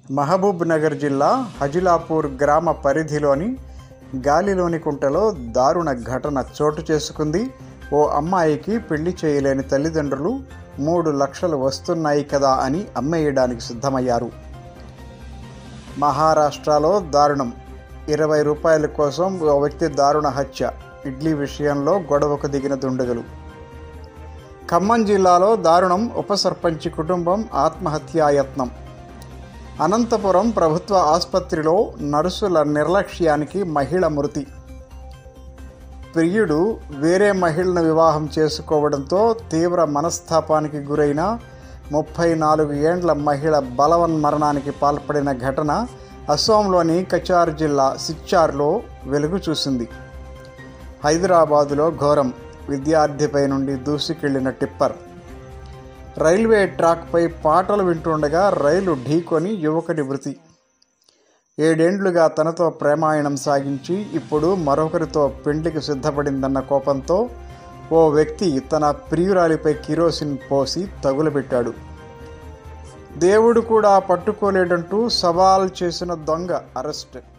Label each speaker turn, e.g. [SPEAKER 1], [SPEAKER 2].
[SPEAKER 1] మహబూబ్ నగర్ జిల్లా హజిలాపూర్ గ్రామ పరిధిలోని గాలిలోని కుంటలో దారుణ ఘటన చోటు చేసుకుంది ఓ అమ్మాయికి పెళ్లి చేయలేని తల్లిదండ్రులు మూడు లక్షలు వస్తున్నాయి కదా అని అమ్మేయడానికి సిద్ధమయ్యారు మహారాష్ట్రలో దారుణం ఇరవై రూపాయల కోసం ఓ వ్యక్తి దారుణ హత్య ఇడ్లీ విషయంలో గొడవకు దిగిన దుండగులు ఖమ్మం జిల్లాలో దారుణం ఉప సర్పంచి కుటుంబం ఆత్మహత్యాయత్నం అనంతపురం ప్రభుత్వ ఆసుపత్రిలో నర్సుల నిర్లక్ష్యానికి మహిళ మృతి ప్రియుడు వేరే మహిళను వివాహం చేసుకోవడంతో తీవ్ర మనస్తాపానికి గురైన ముప్పై నాలుగు ఏండ్ల మహిళ బలవన్మరణానికి పాల్పడిన ఘటన అస్సాంలోని కచార్ జిల్లా సిచ్చార్లో వెలుగు చూసింది హైదరాబాదులో ఘోరం విద్యార్థిపై నుండి దూసుకెళ్లిన టిప్పర్ రైల్వే ట్రాక్పై పాటలు వింటుండగా రైలు ఢీకొని యువకుడి మృతి ఏడేండ్లుగా తనతో ప్రేమాయణం సాగించి ఇప్పుడు మరొకరితో పెండ్లికి సిద్ధపడిందన్న కోపంతో ఓ వ్యక్తి తన ప్రియురాలిపై కిరోసిన్ పోసి తగులబెట్టాడు దేవుడు కూడా పట్టుకోలేడంటూ సవాల్ చేసిన దొంగ అరెస్ట్